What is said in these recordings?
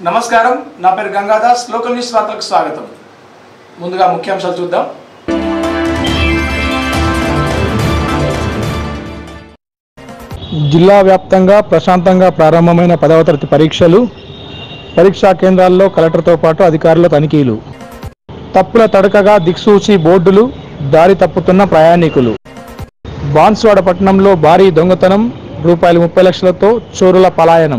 నమస్కారం నా పేరు గంగాదాస్ లోకల్ న్యూస్ వార్తలకు స్వాగతం ముందుగా ముఖ్యాంశాలు చూద్దాం జిల్లా వ్యాప్తంగా ప్రశాంతంగా ప్రారంభమైన పదవ తరగతి పరీక్షలు పరీక్షా కేంద్రాల్లో కలెక్టర్తో పాటు అధికారుల తనిఖీలు తప్పుల తడకగా దిక్సూచి బోర్డులు దారి తప్పుతున్న ప్రయాణికులు బాన్స్వాడ పట్టణంలో భారీ దొంగతనం రూపాయలు ముప్పై లక్షలతో చోరుల పలాయనం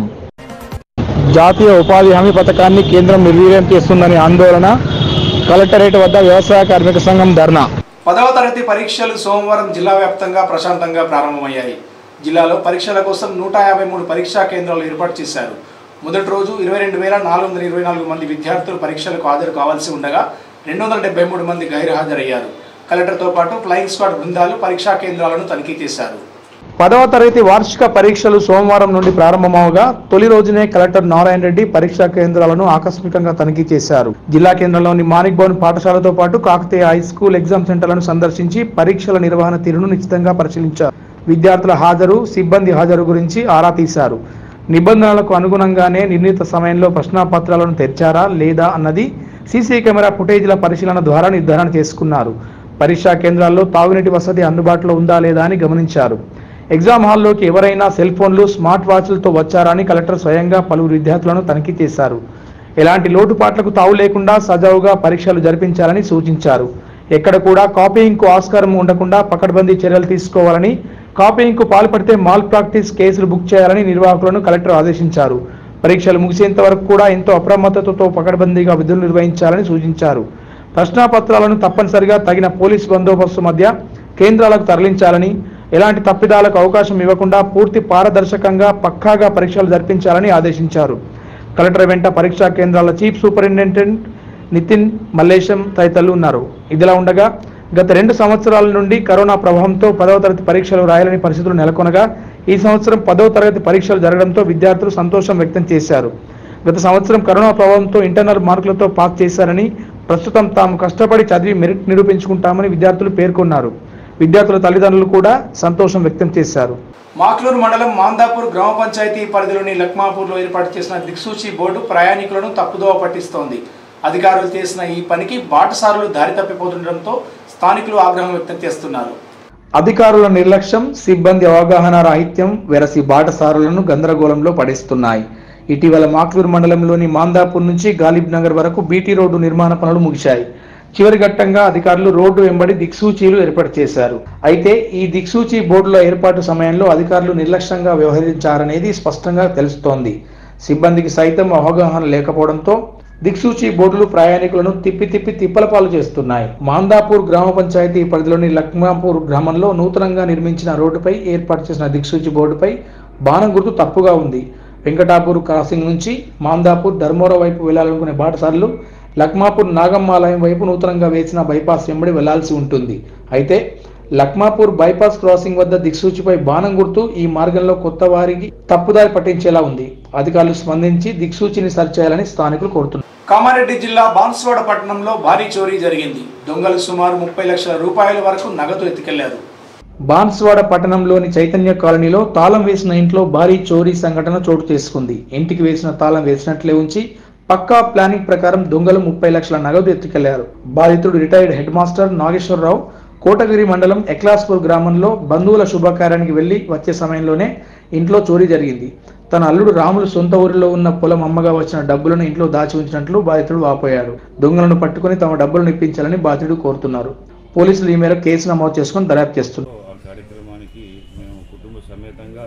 జాతీయ ఉపాధి హామీ పథకాన్ని కేంద్రం నిర్వీర్యం చేస్తుందని ఆందోళన కలెక్టరేట్ వద్ద వ్యవసాయ కార్మిక సంఘం ధర్నా పదవ తరగతి పరీక్షలు సోమవారం జిల్లా వ్యాప్తంగా ప్రశాంతంగా ప్రారంభమయ్యాయి జిల్లాలో పరీక్షల కోసం నూట యాభై మూడు పరీక్షా కేంద్రాలు ఏర్పాటు చేశారు మొదటి రోజు ఇరవై రెండు వేల నాలుగు వందల ఇరవై నాలుగు మంది విద్యార్థులు పరీక్షలకు హాజరు కావాల్సి ఉండగా రెండు వందల డెబ్బై మూడు మంది గైర్హాజరయ్యారు కలెక్టర్తో పాటు ఫ్లయింగ్ స్క్వాడ్ బృందాలు పరీక్షా కేంద్రాలను తనిఖీ చేశారు పదవ తరగతి వార్షిక పరీక్షలు సోమవారం నుండి ప్రారంభమవగా తొలి రోజునే కలెక్టర్ నారాయణ రెడ్డి పరీక్షా కేంద్రాలను ఆకస్మికంగా తనిఖీ చేశారు జిల్లా కేంద్రంలోని మానిక్ భవన్ పాఠశాలతో పాటు కాకతీయ హై స్కూల్ ఎగ్జామ్ సెంటర్లను సందర్శించి పరీక్షల నిర్వహణ తీరును నిశ్చితంగా పరిశీలించారు విద్యార్థుల హాజరు సిబ్బంది హాజరు గురించి ఆరా తీశారు నిబంధనలకు అనుగుణంగానే నిర్ణీత సమయంలో ప్రశ్నాపత్రాలను తెచ్చారా లేదా అన్నది సీసీ కెమెరా ఫుటేజ్ల పరిశీలన ద్వారా నిర్ధారణ చేసుకున్నారు పరీక్షా కేంద్రాల్లో తాగునీటి వసతి అందుబాటులో ఉందా లేదా అని గమనించారు ఎగ్జామ్ హాల్లోకి ఎవరైనా సెల్ ఫోన్లు స్మార్ట్ వాచ్లతో వచ్చారని కలెక్టర్ స్వయంగా పలువురు విద్యార్థులను తనిఖీ చేశారు ఎలాంటి లోటుపాట్లకు తావు లేకుండా సజావుగా పరీక్షలు జరిపించాలని సూచించారు ఎక్కడ కూడా కాపీయింగ్కు ఆస్కారం ఉండకుండా పకడ్బందీ చర్యలు తీసుకోవాలని కాపీయింగ్కు పాల్పడితే మాల్ ప్రాక్టీస్ కేసులు బుక్ చేయాలని నిర్వాహకులను కలెక్టర్ ఆదేశించారు పరీక్షలు ముగిసేంత వరకు కూడా ఎంతో అప్రమత్తతతో పకడ్బందీగా విధులు నిర్వహించాలని సూచించారు ప్రశ్నాపత్రాలను తప్పనిసరిగా తగిన పోలీస్ బందోబస్తు మధ్య కేంద్రాలకు తరలించాలని ఎలాంటి తప్పిదాలకు అవకాశం ఇవ్వకుండా పూర్తి పారదర్శకంగా పక్కాగా పరీక్షలు జరిపించాలని ఆదేశించారు కలెక్టర్ వెంట పరీక్షా కేంద్రాల చీఫ్ సూపరింటెండెంట్ నితిన్ మల్లేశం తదితరులు ఉన్నారు ఇదిలా ఉండగా గత రెండు సంవత్సరాల నుండి కరోనా ప్రభావంతో పదవ తరగతి పరీక్షలు రాయాలని పరిస్థితులు నెలకొనగా ఈ సంవత్సరం పదవ తరగతి పరీక్షలు జరగడంతో విద్యార్థులు సంతోషం వ్యక్తం చేశారు గత సంవత్సరం కరోనా ప్రభావంతో ఇంటర్నల్ మార్కులతో పాస్ చేశారని ప్రస్తుతం తాము కష్టపడి చదివి మెరిట్ నిరూపించుకుంటామని విద్యార్థులు పేర్కొన్నారు విద్యార్థుల తల్లిదండ్రులు కూడా సంతోషం వ్యక్తం చేశారు మాక్లూరు మండలం మాందాపూర్ గ్రామ పంచాయతీ పరిధిలోని లక్మాపూర్లో ఏర్పాటు చేసిన దిక్సూచి బోర్డు ప్రయాణికులను తప్పుదోవ పట్టిస్తోంది అధికారులు చేసిన ఈ పనికి బాటసారులు దారి తప్పిపోతుండటంతో స్థానికులు ఆగ్రహం వ్యక్తం చేస్తున్నారు అధికారుల నిర్లక్ష్యం సిబ్బంది అవగాహన రాహిత్యం వెరసి బాటసారులను గందరగోళంలో పడేస్తున్నాయి ఇటీవల మాక్లూరు మండలంలోని మాందాపూర్ నుంచి గాలిబ్ నగర్ వరకు బీటీ రోడ్డు నిర్మాణ పనులు ముగిశాయి చివరి ఘట్టంగా అధికారులు రోడ్డు వెంబడి దిక్సూచీలు ఏర్పాటు చేశారు అయితే ఈ దిక్సూచి బోర్డుల ఏర్పాటు సమయంలో అధికారులు నిర్లక్ష్యంగా వ్యవహరించారనేది స్పష్టంగా తెలుస్తోంది సిబ్బందికి సైతం అవగాహన లేకపోవడంతో దిక్సూచి బోర్డులు ప్రయాణికులను తిప్పి తిప్పి తిప్పల పాలు చేస్తున్నాయి మాందాపూర్ గ్రామ పంచాయతీ పరిధిలోని లక్మాపూర్ గ్రామంలో నూతనంగా నిర్మించిన రోడ్డుపై ఏర్పాటు చేసిన దిక్సూచి బోర్డుపై బాణం గుర్తు తప్పుగా ఉంది వెంకటాపూర్ క్రాసింగ్ నుంచి మాందాపూర్ ధర్మవరం వైపు వెళ్లాలనుకునే బాటసార్లు లక్మాపూర్ నాగమ్మాలయం వైపు నూతనంగా వేసిన బైపాస్ వెంబడి వెళ్లాల్సి ఉంటుంది అయితే లక్మాపూర్ బైపాస్ క్రాసింగ్ వద్ద దిక్సూచిపై బాణం గుర్తు ఈ మార్గంలో కొత్త వారికి తప్పుదారి పట్టించేలా ఉంది అధికారులు స్పందించి దిక్సూచిని సరిచేయాలని స్థానికులు కోరుతున్నారు కామారెడ్డి జిల్లా బాన్స్వాడ పట్టణంలో భారీ చోరీ జరిగింది దొంగలు సుమారు ముప్పై లక్షల రూపాయల వరకు నగదు ఎత్తుకెళ్లారు బాన్స్వాడ పట్టణంలోని చైతన్య కాలనీలో తాళం వేసిన ఇంట్లో భారీ చోరీ సంఘటన చోటు చేసుకుంది ఇంటికి వేసిన తాళం వేసినట్లే ఉంచి పక్కా ప్లానింగ్ ప్రకారం దొంగలు ముప్పై లక్షల నగదు ఎత్తుకెళ్లారు బాధితుడు retired head master Nageswararao Kotagiri మండలం ఎక్లాస్పూర్ గ్రామంలో బంధువుల శుభకార్యానికి వెళ్లి వచ్చే సమయంలోనే ఇంట్లో చోరీ జరిగింది తన అల్లుడు రాములు సొంత ఊరిలో ఉన్న పొలం అమ్మగా వచ్చిన డబ్బులను ఇంట్లో దాచి ఉంచినట్లు బాధితుడు వాపోయాడు దొంగలను పట్టుకుని తమ డబ్బులను ఇప్పించాలని బాధితుడు కోరుతున్నారు పోలీసులు ఈ మేరకు కేసు నమోదు చేసుకుని దర్యాప్తు చేస్తున్నారు ఆ కార్యక్రమానికి మేము కుటుంబ సమేతంగా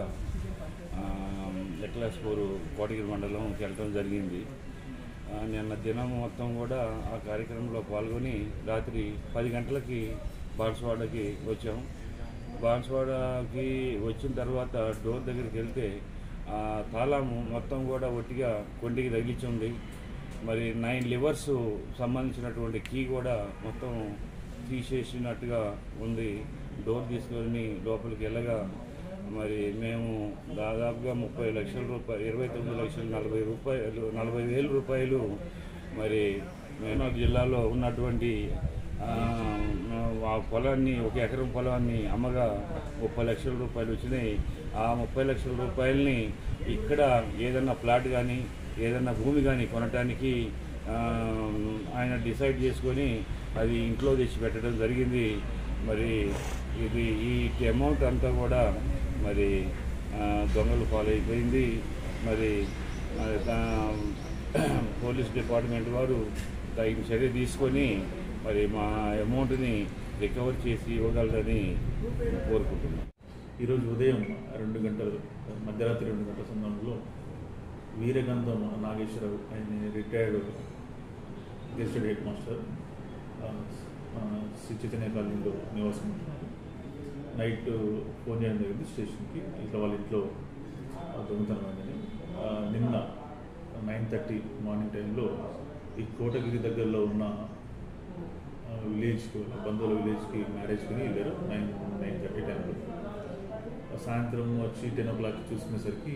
ఆ, ఎక్లాస్పూర్ కోటగిరి మండలంకి వెళ్ళడం జరిగింది ఆ, నిన్న దినం మొత్తం కూడా ఆ కార్యక్రమంలో పాల్గొని రాత్రి పది గంటలకి బాన్స్వాడకి వచ్చాం బాన్స్వాడకి వచ్చిన తర్వాత డోర్ దగ్గరికి వెళ్తే ఆ తాళము మొత్తం కూడా ఒట్టిగా కొండికి తగిలించి ఉంది మరి నైన్ లివర్స్ సంబంధించినటువంటి కీ కూడా మొత్తం తీసేసినట్టుగా ఉంది డోర్ తీసుకొని లోపలికి వెళ్ళగా మరి మేము దాదాపుగా ముప్పై లక్షల రూపాయలు ఇరవై తొమ్మిది లక్షల నలభై రూపాయలు నలభై వేల రూపాయలు మరి మేము జిల్లాలో ఉన్నటువంటి ఆ, ఆ పొలాన్ని ఒక ఎకరం పొలాన్ని అమ్మగా ముప్పై లక్షల రూపాయలు వచ్చినాయి ఆ ముప్పై లక్షల రూపాయలని ఇక్కడ ఏదన్నా ప్లాట్ కానీ ఏదైనా భూమి కానీ కొనటానికి ఆ, ఆయన డిసైడ్ చేసుకొని అది ఇంట్లో తెచ్చి పెట్టడం జరిగింది మరి ఇది ఈ అమౌంట్ అంతా కూడా మరి ఆ, దొంగలు ఫాలో అయిపోయింది మరి మరి దా- పోలీస్ డిపార్ట్మెంట్ వారు తగిన చర్య తీసుకొని మరి మా అమౌంట్ని రికవర్ చేసి ఇవ్వగలరని కోరుకుంటున్నాం ఈరోజు ఉదయం రెండు గంటల మధ్యరాత్రి రెండు గంటల సమయంలో వీరగంధం నాగేశ్వరరావు ఆయన రిటైర్డ్ గెస్టెడ్ హెడ్ మాస్టర్ ఆ, ఆ, శ్రీ చైతన్య కాలనీలో నివాసం ఉంటున్నారు నైట్ ఫోన్ చేయడం జరిగింది స్టేషన్కి ఇట్లా వాళ్ళ ఇంట్లో ఆ, దొంగతనం అయిందని ఆ, నిన్న నైన్ థర్టీ మార్నింగ్ టైంలో ఈ కోటగిరి దగ్గరలో ఉన్న ఆ, విలేజ్కి వాళ్ళ బంధువుల విలేజ్కి మ్యారేజ్కి వెళ్ళారు నైన్ నైన్ థర్టీ టైంలో సాయంత్రం వచ్చి టెన్ ఓ క్లాక్ చూసుకునేసరికి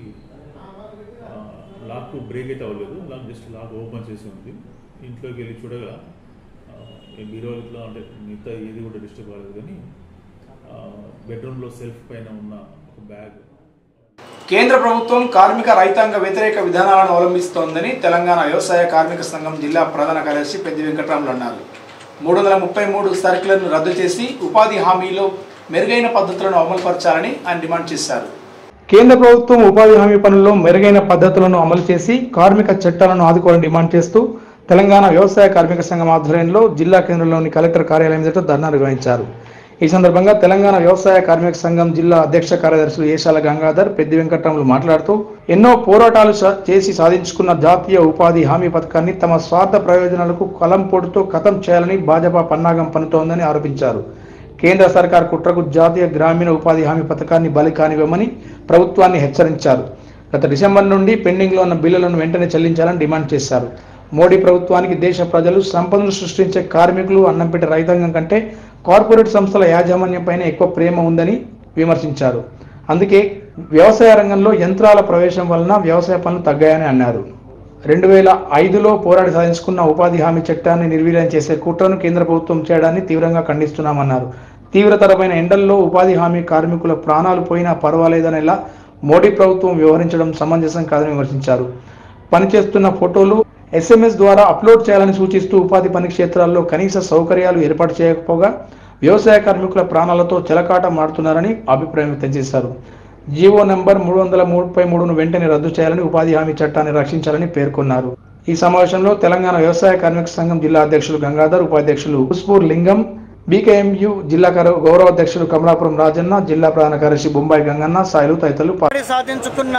ఆ, లాక్ బ్రేక్ అయితే అవ్వలేదు లాక్ జస్ట్ లాక్ ఓపెన్ చేసి ఉంది ఇంట్లోకి వెళ్ళి చూడగా ఆ, ఈ బీరోలో అంటే మిగతా ఏది కూడా డిస్టర్బ్ కాలేదు కానీ ఆ, బెడ్రూమ్లో సెల్ఫ్ పైన ఉన్న ఒక బ్యాగ్ కేంద్ర ప్రభుత్వం కార్మిక రైతాంగ వ్యతిరేక విధానాలను అవలంబిస్తోందని తెలంగాణ వ్యవసాయ కార్మిక సంఘం జిల్లా ప్రధాన కార్యదర్శి పెద్ది వెంకట్రాములు అన్నారు మూడు వందల ముప్పై మూడు సర్కులను రద్దు చేసి ఉపాధి హామీలో మెరుగైన పద్ధతులను అమలుపరచాలని ఆయన డిమాండ్ చేశారు కేంద్ర ప్రభుత్వం ఉపాధి హామీ పనుల్లో మెరుగైన పద్ధతులను అమలు చేసి కార్మిక చట్టాలను ఆదుకోవాలని డిమాండ్ చేస్తూ తెలంగాణ వ్యవసాయ కార్మిక సంఘం ఆధ్వర్యంలో జిల్లా కేంద్రంలోని కలెక్టర్ కార్యాలయం ఎదుట ధర్నా నిర్వహించారు ఈ సందర్భంగా తెలంగాణ వ్యవసాయ కార్మిక సంఘం జిల్లా అధ్యక్ష కార్యదర్శులు ఏషాల గంగాధర్ పెద్ది వెంకట్రాములు మాట్లాడుతూ ఎన్నో పోరాటాలు సా- చేసి సాధించుకున్న జాతీయ ఉపాధి హామీ పథకాన్ని తమ స్వార్థ ప్రయోజనాలకు కలం పొడుతూ ఖతం చేయాలని భాజపా పన్నాగం పన్నుతోందని ఆరోపించారు కేంద్ర సర్కార్ కుట్రకు జాతీయ గ్రామీణ ఉపాధి హామీ పథకాన్ని బలి కానివ్వమని ప్రభుత్వాన్ని హెచ్చరించారు గత డిసెంబర్ నుండి పెండింగ్లో ఉన్న బిల్లులను వెంటనే చెల్లించాలని డిమాండ్ చేశారు మోడీ ప్రభుత్వానికి దేశ ప్రజలు సంపదను సృష్టించే కార్మికులు అన్నంపెట్టే రైతాంగం కంటే కార్పొరేట్ సంస్థల యాజమాన్యంపైన ఎక్కువ ప్రేమ ఉందని విమర్శించారు అందుకే వ్యవసాయ రంగంలో యంత్రాల ప్రవేశం వలన వ్యవసాయ పనులు తగ్గాయని అన్నారు రెండు వేల ఐదులో పోరాడి సాధించుకున్న ఉపాధి హామీ చట్టాన్ని నిర్వీర్యం చేసే కుట్రను కేంద్ర ప్రభుత్వం చేయడాన్ని తీవ్రంగా ఖండిస్తున్నామన్నారు తీవ్రతరమైన ఎండల్లో ఉపాధి హామీ కార్మికుల ప్రాణాలు పోయినా పర్వాలేదనేలా మోడీ ప్రభుత్వం వ్యవహరించడం సమంజసం కాదని విమర్శించారు పనిచేస్తున్న ఫోటోలు ఎస్ఎంఎస్ ద్వారా అప్లోడ్ చేయాలని సూచిస్తూ ఉపాధి పని క్షేత్రాల్లో కనీస సౌకర్యాలు ఏర్పాటు చేయకపోగా వ్యవసాయ కార్మికుల ప్రాణాలతో చెలకాట మారుతున్నారని అభిప్రాయం వ్యక్తం చేశారు జీవో నంబర్ మూడు వందల ముప్పై మూడును వెంటనే రద్దు చేయాలని ఉపాధి హామీ చట్టాన్ని రక్షించాలని పేర్కొన్నారు ఈ సమావేశంలో తెలంగాణ వ్యవసాయ కార్మిక సంఘం జిల్లా అధ్యక్షులు గంగాధర్ ఉపాధ్యక్షులు ఉస్పూర్ లింగం బీకేఎంయు జిల్లా కర- గౌరవ అధ్యక్షులు కమలాపురం రాజన్న జిల్లా ప్రధాన కార్యదర్శి బొంబాయి గంగన్న సాయిలు తదితరులు పాల్గొన్నారు. పోరాడి సాధించుకున్న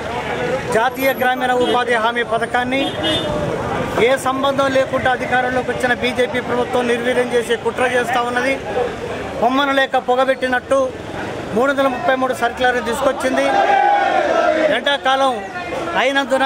జాతీయ గ్రామీణ ఉపాధి హామీ పథకాన్ని ఏ సంబంధం లేకుండా అధికారంలోకి వచ్చిన బీజేపీ ప్రభుత్వం నిర్వీర్యం చేసే కుట్ర చేస్తూ ఉన్నది పొమ్మను లేక పొగబెట్టినట్టు మూడు వందల ముప్పై మూడు సర్కులర్ని తీసుకొచ్చింది ఎండాకాలం అయినందున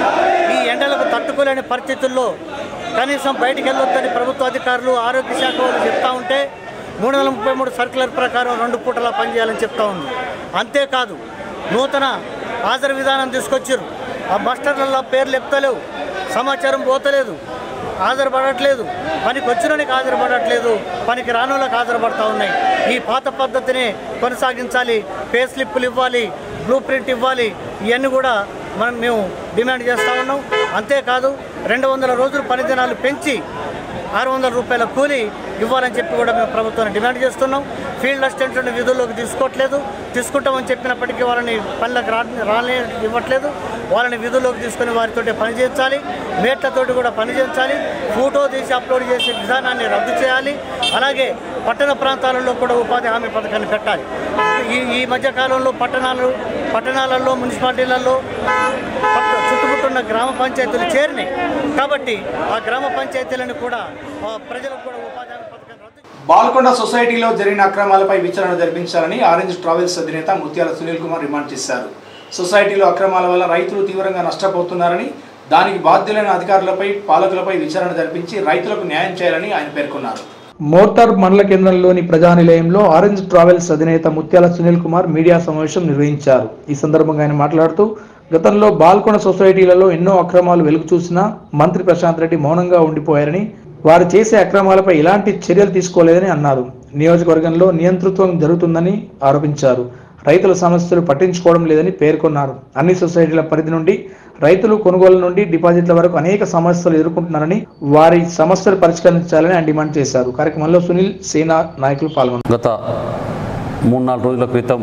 ఈ ఎండలకు తట్టుకోలేని పరిస్థితుల్లో కనీసం బయటికి వెళ్ళొద్దని ప్రభుత్వ అధికారులు ఆరోగ్య శాఖ వాళ్ళు చెప్తా ఉంటే మూడు వందల ముప్పై మూడు సర్కులర్ ప్రకారం రెండు పూటలా పనిచేయాలని చెప్తా ఉంది అంతేకాదు నూతన హాజరు విధానం తీసుకొచ్చారు ఆ మాస్టర్లలో పేర్లు ఎత్తలేవు సమాచారం పోతలేదు హాజరుపడట్లేదు పనికి వచ్చినోనికి హాజరుపడట్లేదు పనికి రానోళ్ళకి హాజరుపడతా ఉన్నాయి ఈ పాత పద్ధతిని కొనసాగించాలి పే స్లిప్పులు ఇవ్వాలి బ్లూ ప్రింట్ ఇవ్వాలి ఇవన్నీ కూడా మనం మేము డిమాండ్ చేస్తూ ఉన్నాం అంతేకాదు రెండు వందల రోజులు పని దినాలు పెంచి ఆరు వందల రూపాయల కూలీ ఇవ్వాలని చెప్పి కూడా మేము ప్రభుత్వాన్ని డిమాండ్ చేస్తున్నాం ఫీల్డ్ అసిస్టెంట్లను విధుల్లోకి తీసుకోవట్లేదు తీసుకుంటామని చెప్పినప్పటికీ వాళ్ళని పనులకు రా రాలే ఇవ్వట్లేదు వాళ్ళని విధుల్లోకి తీసుకుని వారితో పని చేయించాలి మేట్లతోటి కూడా పని చేయించాలి ఫోటో తీసి అప్లోడ్ చేసే విధానాన్ని రద్దు చేయాలి అలాగే పట్టణ ప్రాంతాలలో కూడా ఉపాధి హామీ పథకాన్ని పెట్టాలి ఈ ఈ మధ్య కాలంలో పట్టణాలు పట్టణాలలో మున్సిపాలిటీలలో పట్ట- చుట్టుముట్టున్న గ్రామ పంచాయతీలు చేరినాయి కాబట్టి ఆ గ్రామ పంచాయతీలను కూడా ఆ, ప్రజలకు కూడా ఉపాధి హామీ పథకాన్ని రద్దు బాల్కొండ సొసైటీలో జరిగిన అక్రమాలపై విచారణ జరిపించాలని ఆరెంజ్ ట్రావెల్స్ అధినేత ముత్యాల సునీల్ కుమార్ డిమాండ్ చేశారు సొసైటీలో అక్రమాల వల్ల రైతులు తీవ్రంగా నష్టపోతున్నారని దానికి బాధ్యులైన అధికారులపై పాలకులపై విచారణ జరిపించి రైతులకు న్యాయం చేయాలని ఆయన పేర్కొన్నారు మోర్తార్ మండల కేంద్రంలోని ప్రజానిలయంలో ఆరెంజ్ ట్రావెల్స్ అధినేత ముత్యాల సునీల్ కుమార్ మీడియా సమావేశం నిర్వహించారు ఈ సందర్భంగా ఆయన మాట్లాడుతూ గతంలో బాల్కొండ సొసైటీలలో ఎన్నో అక్రమాలు వెలుగు చూసినా మంత్రి ప్రశాంత్ రెడ్డి మౌనంగా ఉండిపోయారని వారు చేసే అక్రమాలపై ఎలాంటి చర్యలు తీసుకోలేదని అన్నారు నియోజకవర్గంలో నియంతృత్వం జరుగుతుందని ఆరోపించారు రైతుల సమస్యలు పట్టించుకోవడం లేదని పేర్కొన్నారు అన్ని సొసైటీల పరిధి నుండి రైతులు కొనుగోలు నుండి డిపాజిట్ల వరకు అనేక సమస్యలు ఎదుర్కొంటున్నారని వారి సమస్యలు పరిష్కరించాలని ఆయన డిమాండ్ చేశారు కార్యక్రమంలో సునీల్ సేనా నాయకులు పాల్గొన్నారు గత మూడు నాలుగు రోజుల క్రితం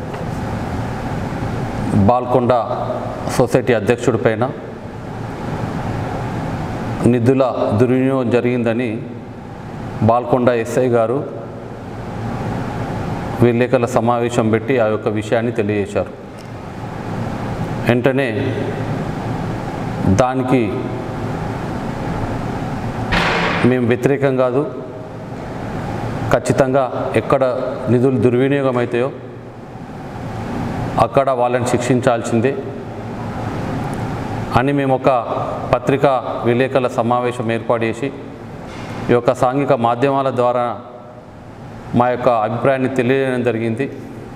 బాల్కొండ సొసైటీ అధ్యక్షుడి పైన నిధుల దుర్వినియోగం జరిగిందని బాల్కొండ ఎస్ఐ గారు విలేకరుల సమావేశం పెట్టి ఆ యొక్క విషయాన్ని తెలియజేశారు వెంటనే దానికి మేము వ్యతిరేకం కాదు ఖచ్చితంగా ఎక్కడ నిధులు దుర్వినియోగం అవుతాయో అక్కడ వాళ్ళని శిక్షించాల్సిందే అని మేము ఒక పత్రికా విలేకరుల సమావేశం ఏర్పాటు చేసి ఈ యొక్క సాంఘిక మాధ్యమాల ద్వారా మా యొక్క అభిప్రాయాన్ని తెలియజేయడం జరిగింది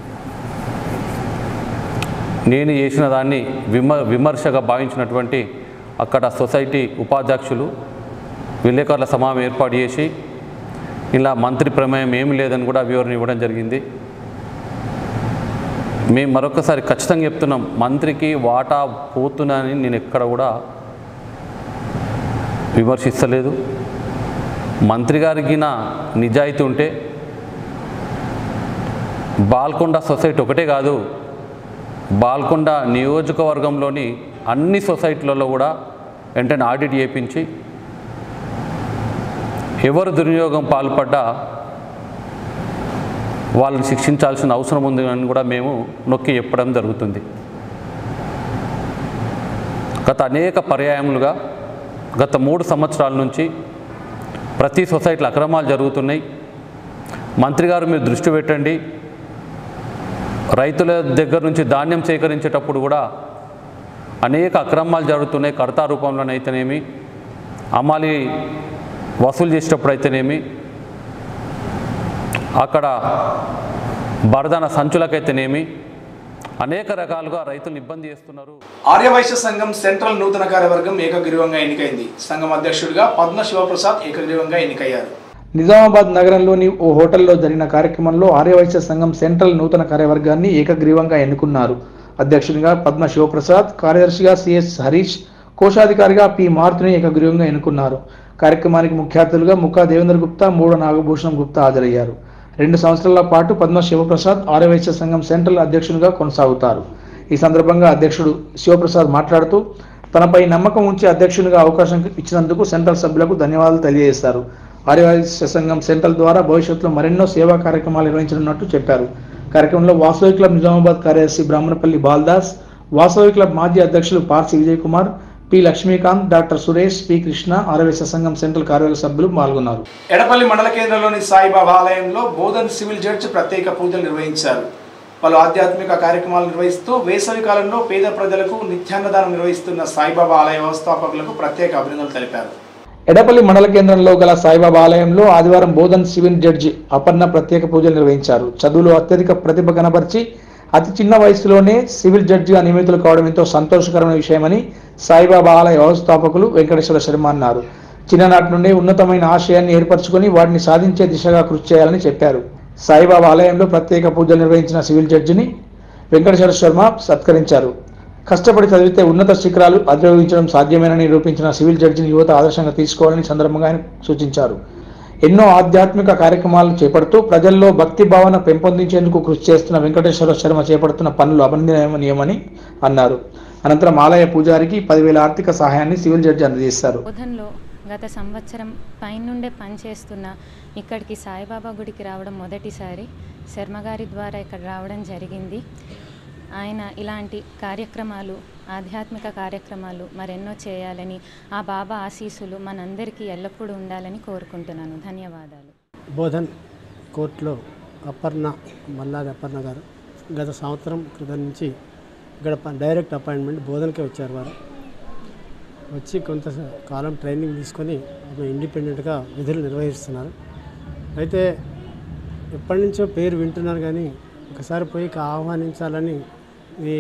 నేను చేసిన దాన్ని విమ విమర్శగా భావించినటువంటి అక్కడ సొసైటీ ఉపాధ్యక్షులు విలేకరుల సమావేశం ఏర్పాటు చేసి ఇలా మంత్రి ప్రమేయం ఏమి లేదని కూడా వివరణ ఇవ్వడం జరిగింది మేము మరొకసారి ఖచ్చితంగా చెప్తున్నాం మంత్రికి వాటా పోతుందని నేను ఎక్కడ కూడా విమర్శిస్తలేదు మంత్రి గారికి నా నిజాయితీ ఉంటే బాల్కొండ సొసైటీ ఒకటే కాదు బాల్కొండ నియోజకవర్గంలోని అన్ని సొసైటీలలో కూడా వెంటనే ఆడిట్ చేయించి ఎవరు దుర్వినియోగం పాల్పడ్డా వాళ్ళని శిక్షించాల్సిన అవసరం ఉంది అని కూడా మేము నొక్కి చెప్పడం జరుగుతుంది గత అనేక పర్యాయములుగా గత మూడు సంవత్సరాల నుంచి ప్రతి సొసైటీలో అక్రమాలు జరుగుతున్నాయి మంత్రి గారు మీరు దృష్టి పెట్టండి రైతుల దగ్గర నుంచి ధాన్యం సేకరించేటప్పుడు కూడా అనేక అక్రమాలు జరుగుతున్నాయి కర్తా రూపంలోనైతేనేమి అమాలి వసూలు చేసేటప్పుడు అయితేనేమి అక్కడ బరదాన సంచులకైతేనేమి అనేక రకాలుగా రైతులను ఇబ్బంది చేస్తున్నారు ఆర్యవైశ్య సంఘం సెంట్రల్ నూతన కార్యవర్గం ఏకగ్రీవంగా ఎన్నికైంది సంఘం అధ్యక్షుడిగా పద్మ శివప్రసాద్ ఏకగ్రీవంగా ఎన్నికయ్యారు నిజామాబాద్ నగరంలోని ఓ హోటల్లో జరిగిన కార్యక్రమంలో ఆర్యవైశ్య సంఘం సెంట్రల్ నూతన కార్యవర్గాన్ని ఏకగ్రీవంగా ఎన్నుకున్నారు అధ్యక్షునిగా పద్మ శివప్రసాద్ కార్యదర్శిగా సిఎస్ హరీష్ కోశాధికారిగా పి మారుతిని ఏకగ్రీవంగా ఎన్నుకున్నారు కార్యక్రమానికి ముఖ్య అతిథులుగా ముక్కా దేవేంద్ర గుప్తా మూడ నాగభూషణం గుప్తా హాజరయ్యారు రెండు సంవత్సరాల పాటు పద్మ శివప్రసాద్ ఆర్యవైశ్య సంఘం సెంట్రల్ అధ్యక్షునిగా కొనసాగుతారు ఈ సందర్భంగా అధ్యక్షుడు శివప్రసాద్ మాట్లాడుతూ తనపై నమ్మకం ఉంచి అధ్యక్షునిగా అవకాశం ఇచ్చినందుకు సెంట్రల్ సభ్యులకు ధన్యవాదాలు తెలియజేశారు ఆర్యవైశ్య సంఘం సెంట్రల్ ద్వారా భవిష్యత్తులో మరెన్నో సేవా కార్యక్రమాలు నిర్వహించనున్నట్టు చెప్పారు కార్యక్రమంలో వాసవి క్లబ్ నిజామాబాద్ కార్యదర్శి బ్రాహ్మణపల్లి బాల్దాస్ వాసవి క్లబ్ మాజీ అధ్యక్షులు Parsi Vijay Kumar P Lakshmikanth doctor Suresh P Krishna Aryavysya సంఘం సెంట్రల్ కార్యవర్గ సభ్యులు పాల్గొన్నారు ఎడపల్లి మండల కేంద్రంలోని సాయిబాబా ఆలయంలో బోధన్ సివిల్ జడ్జ్ ప్రత్యేక పూజలు నిర్వహించారు పలు ఆధ్యాత్మిక కార్యక్రమాలు నిర్వహిస్తూ వేసవి కాలంలో పేద ప్రజలకు నిత్యాన్నదానం నిర్వహిస్తున్న సాయిబాబా ఆలయ వ్యవస్థాపకులకు ప్రత్యేక అభినందనలు తెలిపారు ఎడపల్లి మండల కేంద్రంలో గల సాయిబాబా ఆలయంలో ఆదివారం బోధన్ సివిల్ జడ్జి అపర్ణ ప్రత్యేక పూజలు నిర్వహించారు చదువులో అత్యధిక ప్రతిభ కనబర్చి అతి చిన్న వయసులోనే సివిల్ జడ్జిగా నియమితులు కావడం ఎంతో సంతోషకరమైన విషయమని సాయిబాబా ఆలయ వ్యవస్థాపకులు వెంకటేశ్వర శర్మ అన్నారు చిన్ననాటి నుండి ఉన్నతమైన ఆశయాన్ని ఏర్పరచుకొని వాటిని సాధించే దిశగా కృషి చేయాలని చెప్పారు సాయిబాబా ఆలయంలో ప్రత్యేక పూజలు నిర్వహించిన సివిల్ జడ్జిని వెంకటేశ్వర శర్మ సత్కరించారు కష్టపడి చదివితే ఉన్నత శిఖరాలు అధిరోహించడం సాధ్యమేనని నిరూపించిన సివిల్ జడ్జిని యువత ఆదర్శంగా తీసుకోవాలని సందర్భంగా ఆయన సూచించారు ఎన్నో ఆధ్యాత్మిక కార్యక్రమాలు చేపడుతూ ప్రజల్లో భక్తి భావన పెంపొందించేందుకు కృషి చేస్తున్న వెంకటేశ్వర శర్మ చేపడుతున్న పనులు అభినందనీయమని అన్నారు అనంతరం ఆలయ పూజారికి పదివేల ఆర్థిక సహాయాన్ని సివిల్ జడ్జి అందజేశారు బోధన్లో గత సంవత్సరం పైనుండే పనిచేస్తున్న ఇక్కడికి సాయిబాబా గుడికి రావడం మొదటిసారి శర్మగారి ద్వారా ఇక్కడ రావడం జరిగింది ఆయన ఇలాంటి కార్యక్రమాలు ఆధ్యాత్మిక కార్యక్రమాలు మరెన్నో చేయాలని ఆ బాబా ఆశీస్సులు మనందరికీ ఎల్లప్పుడూ ఉండాలని కోరుకుంటున్నాను ధన్యవాదాలు బోధన్ కోర్టులో అపర్ణ మల్లాది అపర్ణ గారు గత సంవత్సరం క్రితం నుంచి ఇక్కడ ప- డైరెక్ట్ అపాయింట్మెంట్ బోధనకే వచ్చారు వారు వచ్చి కొంత స- కాలం ట్రైనింగ్ తీసుకొని ఆమె ఇండిపెండెంట్గా విధులు నిర్వహిస్తున్నారు అయితే ఎప్పటి నుంచో పేరు వింటున్నారు కానీ ఒకసారి పోయి ఇక ఆహ్వానించాలని ఈ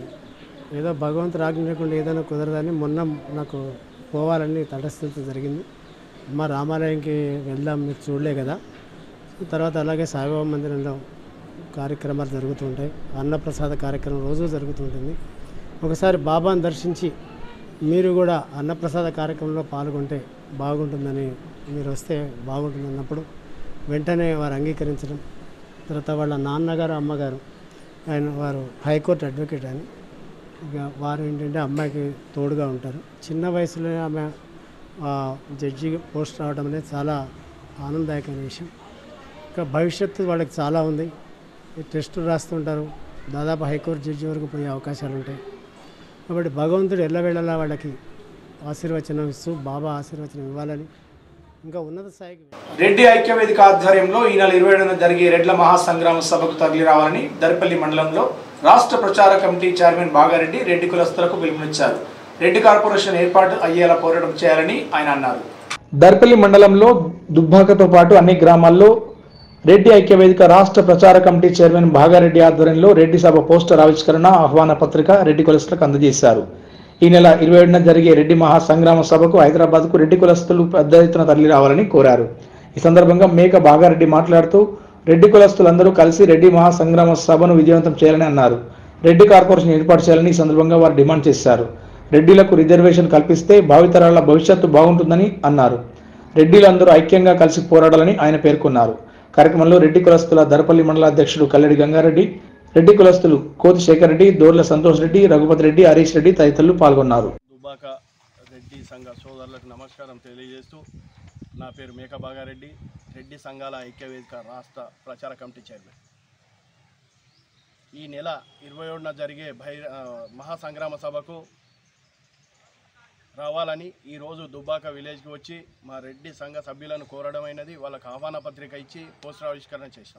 ఏదో భగవంతుడు ఆజ్ఞ లేకుండా ఏదైనా కుదరదని మొన్న నాకు పోవాలని తటస్థించడం జరిగింది అమ్మ రామాలయంకి వెళ్దాం మీరు చూడలే కదా తర్వాత అలాగే సాయిబాబా మందిరంలో కార్యక్రమాలు జరుగుతుంటాయి అన్నప్రసాద కార్యక్రమం రోజు జరుగుతుంటుంది ఒకసారి బాబాను దర్శించి మీరు కూడా అన్నప్రసాద కార్యక్రమంలో పాల్గొంటే బాగుంటుందని మీరు వస్తే బాగుంటుంది అన్నప్పుడు వెంటనే వారు అంగీకరించడం తర్వాత వాళ్ళ నాన్నగారు అమ్మగారు ఆయన వారు హైకోర్టు అడ్వకేట్ అని ఇక వారు ఏంటంటే అమ్మాయికి తోడుగా ఉంటారు చిన్న వయసులో ఆమె ఆ, జడ్జి పోస్ట్ రావడం అనేది చాలా ఆనందదాయకమైన విషయం ఇంకా భవిష్యత్తు వాళ్ళకి చాలా ఉంది ఈ టెస్టులు రాస్తుంటారు దాదాపు హైకోర్టు జడ్జి వరకు పోయే అవకాశాలు ఉంటాయి కాబట్టి భగవంతుడు ఎల్లవేళలా వాళ్ళకి ఆశీర్వచనం ఇస్తూ బాబా ఆశీర్వచనం ఇవ్వాలని ఇంకా ఉన్నత స్థాయికి రెడ్డి ఐక్యవేదిక ఆధ్వర్యంలో ఈ నెల ఇరవై ఏడున జరిగే రెడ్ల మహాసంగ్రామ సభకు తరలి రావాలని దర్పల్లి మండలంలో రాష్ట్ర ప్రచార కమిటీ చైర్మన్ బాగారెడ్డి రెడ్డి కులస్తులకు పిలుపునిచ్చారు రెడ్డి కార్పొరేషన్ ఏర్పాటు అయ్యేలా పోరాటం చేయాలని ఆయన అన్నారు దర్పల్లి మండలంలో దుబ్బాకతో పాటు అన్ని గ్రామాల్లో రెడ్డి ఐక్యవేదిక రాష్ట్ర ప్రచార కమిటీ చైర్మన్ భాగారెడ్డి ఆధ్వర్యంలో రెడ్డి సభ పోస్టర్ ఆవిష్కరణ ఆహ్వాన పత్రిక రెడ్డి కులస్తులకు అందజేశారు ఈ నెల ఇరవై ఏడున జరిగే రెడ్డి మహాసంగ్రామ సభకు హైదరాబాద్కు రెడ్డి కులస్తులు పెద్ద ఎత్తున తరలి రావాలని కోరారు ఈ సందర్భంగా మేక బాగారెడ్డి మాట్లాడుతూ రెడ్డి కులస్తులందరూ కలిసి రెడ్డి మహాసంగ్రామ సభను విజయవంతం చేయాలని అన్నారు రెడ్డి కార్పొరేషన్ ఏర్పాటు చేయాలని ఈ సందర్భంగా వారు డిమాండ్ చేశారు రెడ్డిలకు రిజర్వేషన్ కల్పిస్తే భావితరాల భవిష్యత్తు బాగుంటుందని అన్నారు రెడ్డిలందరూ ఐక్యంగా కలిసి పోరాడాలని ఆయన పేర్కొన్నారు కార్యక్రమంలో రెడ్డి కులస్తుల దరపల్లి మండల అధ్యక్షుడు కల్లెడి గంగారెడ్డి రెడ్డి కులస్తులు కోతి శేఖర్ రెడ్డి దోర్ల సంతోష్ రెడ్డి రఘుపతి రెడ్డి హరీష్ రెడ్డి తదితరులు పాల్గొన్నారు దుబాక రెడ్డి సంఘ సోదరులకు నమస్కారం తెలియజేస్తూ నా పేరు మేక బాగారెడ్డి రెడ్డి సంఘాల ఐక్యవేదిక రాష్ట్ర ప్రచార కమిటీ చైర్మన్ ఈ నెల ఇరవై ఏడున జరిగే బహి ఆ, మహాసంగ్రామ సభకు రావాలని ఈరోజు దుబ్బాక విలేజ్కి వచ్చి మా రెడ్డి సంఘ సభ్యులను కోరడమైనది వాళ్ళకు ఆహ్వాన పత్రిక ఇచ్చి పోస్టర్ ఆవిష్కరణ చేసినాం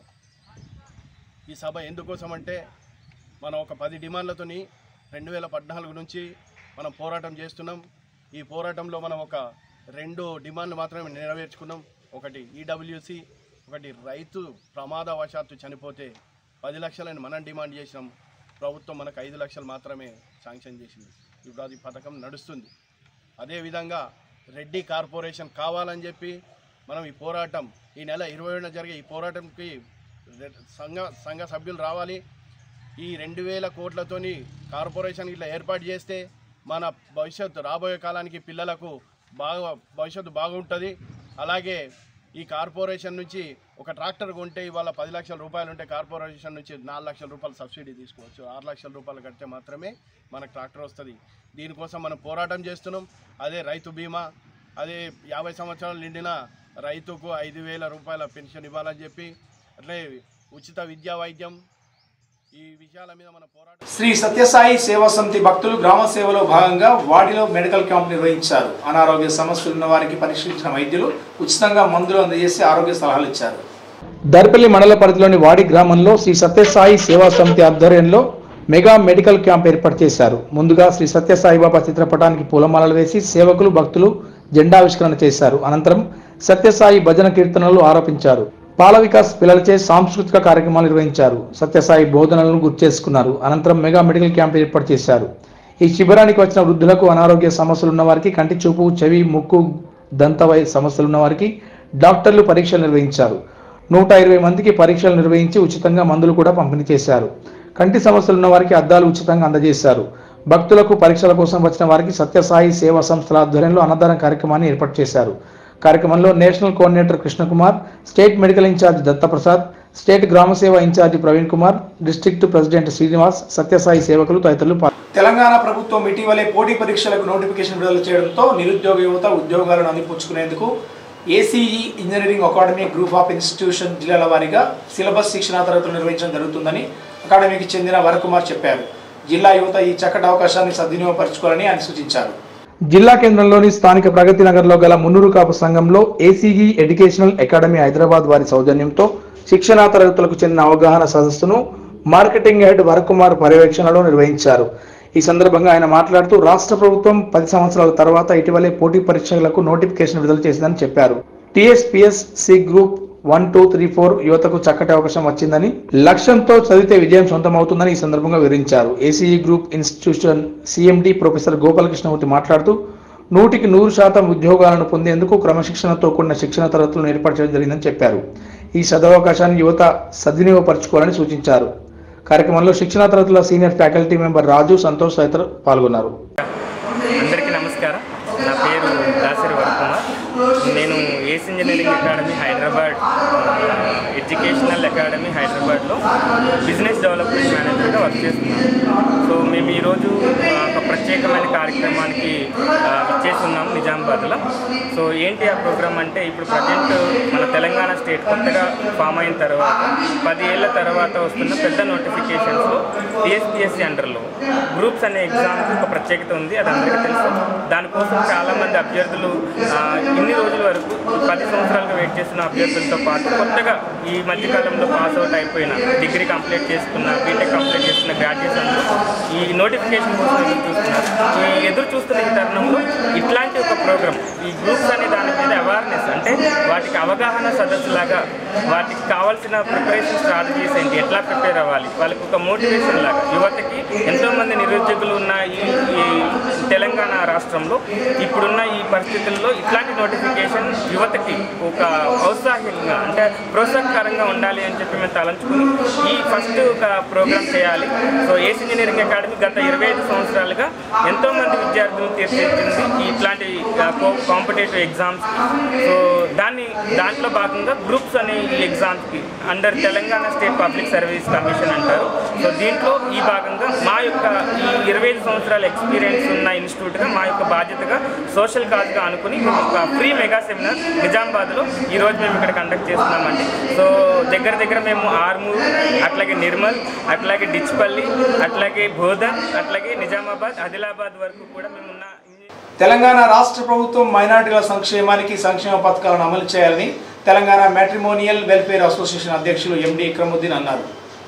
ఈ సభ ఎందుకోసం అంటే మనం ఒక పది డిమాండ్లతోని రెండు వేల పద్నాలుగు నుంచి మనం పోరాటం చేస్తున్నాం ఈ పోరాటంలో మనం ఒక రెండు డిమాండ్లు మాత్రమే నెరవేర్చుకున్నాం ఒకటి ఈడబ్ల్యూసి ఒకటి రైతు ప్రమాదవశాత్తు చనిపోతే పది లక్షలని మనం డిమాండ్ చేసినాం ప్రభుత్వం మనకు ఐదు లక్షలు మాత్రమే శాంక్షన్ చేసింది ఇప్పుడు అది పథకం నడుస్తుంది అదేవిధంగా రెడ్డి కార్పొరేషన్ కావాలని చెప్పి మనం ఈ పోరాటం ఈ నెల ఇరవై ఏడున జరిగే ఈ పోరాటంకి రె- సంఘ సంఘ సభ్యులు రావాలి ఈ రెండు వేల కోట్లతోని కార్పొరేషన్ ఇట్లా ఏర్పాటు చేస్తే మన భవిష్యత్తు రాబోయే కాలానికి పిల్లలకు బాగా భవిష్యత్తు బాగుంటుంది అలాగే ఈ కార్పొరేషన్ నుంచి ఒక ట్రాక్టర్ కొంటే ఇవాళ పది లక్షల రూపాయలు ఉంటే కార్పొరేషన్ నుంచి నాలుగు లక్షల రూపాయలు సబ్సిడీ తీసుకోవచ్చు ఆరు లక్షల రూపాయలు కడితే మాత్రమే మనకు ట్రాక్టర్ వస్తుంది దీనికోసం మనం పోరాటం చేస్తున్నాం అదే రైతు బీమా అదే యాభై సంవత్సరాలు నిండిన రైతుకు ఐదు వేల రూపాయల పెన్షన్ ఇవ్వాలని చెప్పి అట్లే ఉచిత విద్యా వైద్యం ఈ విషయాల మీద మన పోరాటం శ్రీ సత్యసాయి సేవా సమితి భక్తులు గ్రామ సేవలో భాగంగా వాడిలో మెడికల్ క్యాంప్ నిర్వహించారు అనారోగ్య సమస్యలు ఉన్న వారికి పరిశీలించిన వైద్యులు ఉచితంగా మందులు అందజేసి ఆరోగ్య సలహాలు ఇచ్చారు దర్పల్లి మండల పరిధిలోని వాడి గ్రామంలో శ్రీ సత్యసాయి సేవా సమితి ఆధ్వర్యంలో మెగా మెడికల్ క్యాంప్ ఏర్పాటు చేశారు ముందుగా శ్రీ సత్యసాయి బాబా చిత్రపటానికి పూలమాలలు వేసి సేవకులు భక్తులు జెండావిష్కరణ చేశారు అనంతరం సత్యసాయి భజన కీర్తనలు ఆరోపించారు బాల వికాస్ పిల్లలచే సాంస్కృతిక కార్యక్రమాలు నిర్వహించారు సత్యసాయి బోధనలను గుర్తు చేసుకున్నారు అనంతరం మెగా మెడికల్ క్యాంప్ ఏర్పాటు చేశారు ఈ శిబిరానికి వచ్చిన వృద్ధులకు అనారోగ్య సమస్యలు ఉన్న వారికి కంటి చూపు చెవి ముక్కు దంతవై సమస్యలు ఉన్న వారికి డాక్టర్లు పరీక్షలు నిర్వహించారు నూట ఇరవై మందికి పరీక్షలు నిర్వహించి ఉచితంగా మందులు కూడా పంపిణీ చేశారు కంటి సమస్యలు ఉన్న వారికి అద్దాలు ఉచితంగా అందజేశారు భక్తులకు పరీక్షల కోసం వచ్చిన వారికి సత్యసాయి సేవా సంస్థల ఆధ్వర్యంలో అన్నదాన కార్యక్రమాన్ని ఏర్పాటు చేశారు కార్యక్రమంలో national coordinator Krishnakumar state medical incharge Dattaprasad state గ్రామ సేవ incharge Praveen Kumar district president Srinivas Sathyasai సేవకులు తదితరులు పాల్గొన్నారు. తెలంగాణ ప్రభుత్వం ఇటీవలే పోటీ పరీక్షలకు నోటిఫికేషన్ విడుదల చేయడంతో నిరుద్యోగ యువత ఉద్యోగాలను అందిపుచ్చుకునేందుకు ACE engineering academy group of institution జిల్లాల వారీగా సిలబస్ శిక్షణా తరగతులు నిర్వహించడం జరుగుతుందని అకాడమీకి చెందిన వరకుమార్ చెప్పారు జిల్లా యువత ఈ చక్కటి అవకాశాన్ని సద్వినియోగపరచుకోవాలని ఆయన సూచించారు జిల్లా కేంద్రంలోని స్థానిక ప్రగతి నగర్లో గల మున్నూరు కాపు సంఘంలో ఏసీఈ ఎడ్యుకేషనల్ అకాడమీ హైదరాబాద్ వారి సౌజన్యంతో శిక్షణా తరగతులకు చెందిన అవగాహన సదస్సును మార్కెటింగ్ హెడ్ వరకుమార్ పర్యవేక్షణలో నిర్వహించారు ఈ సందర్భంగా ఆయన మాట్లాడుతూ రాష్ట్ర ప్రభుత్వం పది సంవత్సరాల తర్వాత ఇటీవలే పోటీ పరీక్షలకు నోటిఫికేషన్ విడుదల చేసిందని చెప్పారు TSPSC group one two three four యువతకు చక్కటి అవకాశం వచ్చిందని లక్ష్యంతో చదివితే విజయం సొంతమవుతుందని ఈ సందర్భంగా వివరించారు ACE group institution CMD professor Gopalakrishnamurthy మాట్లాడుతూ నూటికి నూరు శాతం ఉద్యోగాలను పొందేందుకు క్రమశిక్షణతో కూడిన శిక్షణ తరగతులను ఏర్పాటు చేయడం జరిగిందని చెప్పారు ఈ సదవకాశాన్ని యువత సద్వినియోగపరచుకోవాలని సూచించారు కార్యక్రమంలో శిక్షణ తరగతుల senior faculty member Raju Santosh తదితరులు పాల్గొన్నారు అందరికీ నమస్కారం నా పేరు దాసరి వరకుమార్ నేను ACE engineering academy Hyderabad educational academy హైదరాబాద్లో బిజినెస్ డెవలప్మెంట్ మేనేజర్గా వర్క్ చేస్తున్నాను సో మేము ఈరోజు ఆ, ఒక ప్రత్యేకమైన కార్యక్రమానికి ఆ, ఇచ్చేస్తున్నాం నిజామాబాద్లో సో ఏంటి ఆ ప్రోగ్రామ్ అంటే ఇప్పుడు ప్రజెంట్ మన తెలంగాణ స్టేట్ కొత్తగా ఫామ్ అయిన తర్వాత పది ఏళ్ళ తర్వాత వస్తున్న పెద్ద నోటిఫికేషన్స్లో టీఎస్పిఎస్సి అండర్లో గ్రూప్స్ అనే ఎగ్జామ్కి ఒక ప్రత్యేకత ఉంది అది అందరికీ తెలుసు దానికోసం చాలామంది అభ్యర్థులు ఆ, ఇన్ని రోజుల వరకు పది సంవత్సరాలుగా వెయిట్ చేస్తున్న అభ్యర్థులతో పాటు కొత్తగా ఈ మధ్యకాలంలో పాస్ అవుట్ అయిపోయిన డిగ్రీ కంప్లీట్ చేసుకున్న బీటెక్ కంప్లీట్ చేసుకున్న గ్రాడ్యుయేషన్ ఈ నోటిఫికేషన్ కోసం ఎదురు చూస్తున్నారు సో ఈ ఎదురు చూస్తున్న ఈ తరుణంలో ఇట్లాంటి ఒక ప్రోగ్రామ్ ఈ గ్రూప్స్ అనే దాని మీద అవేర్నెస్ అంటే వాటికి అవగాహన సదస్సులాగా వాటికి కావాల్సిన ప్రిపరేషన్ స్ట్రాటజీస్ ఏంటి ఎట్లా ప్రిపేర్ అవ్వాలి వాళ్ళకి ఒక మోటివేషన్ లాగా యువతకి ఎంతోమంది నిరుద్యోగులు ఉన్న ఈ ఈ తెలంగాణ రాష్ట్రంలో ఇప్పుడున్న ఈ పరిస్థితుల్లో ఇట్లాంటి నోటిఫికేషన్ యువతకి ఒక ఔత్సాహికంగా అంటే ప్రోత్సాహకరంగా ఉండాలి అని చెప్పి మేము తలంచుకుని ఈ ఫస్ట్ ఒక ప్రోగ్రామ్ చేయాలి సో ఏస్ ఇంజనీరింగ్ అకాడమీ గత ఇరవై ఐదు సంవత్సరాలుగా ఎంతోమంది విద్యార్థులు తీర్చిదిద్దింది ఈ ఇట్లాంటి కాంపిటేటివ్ ఎగ్జామ్స్ సో దాన్ని దాంట్లో భాగంగా గ్రూప్స్ అనే ఈ ఎగ్జామ్స్కి under Telangana state public service commission అంటారు సో దీంట్లో ఈ భాగంగా మా యొక్క ఈ ఇరవై ఐదు సంవత్సరాల ఎక్స్పీరియన్స్ ఉన్న ఇన్స్టిట్యూట్గా మా యొక్క బాధ్యతగా సోషల్ కాజ్గా అనుకుని మేము ఒక ఫ్రీ మెగా సెమినార్ నిజామాబాద్లో ఈరోజు మేము ఇక్కడ కండక్ట్ చేస్తున్నామండి సో దగ్గర దగ్గర మేము ఆర్మూర్ అట్లాగే నిర్మల్ అట్లాగే డిచ్పల్లి అట్లాగే బోధన్ అట్లాగే నిజామాబాద్ ఆదిలాబాద్ వరకు కూడా మేము ఉన్న తెలంగాణ రాష్ట్ర ప్రభుత్వం మైనార్టీల సంక్షేమానికి సంక్షేమ పథకాలను అమలు చేయాలని తెలంగాణ మ్యాట్రిమోనియల్ వెల్ఫేర్ అసోసియేషన్ అధ్యక్షులు ఎండి ఇక్రముద్దీన్ అన్నారు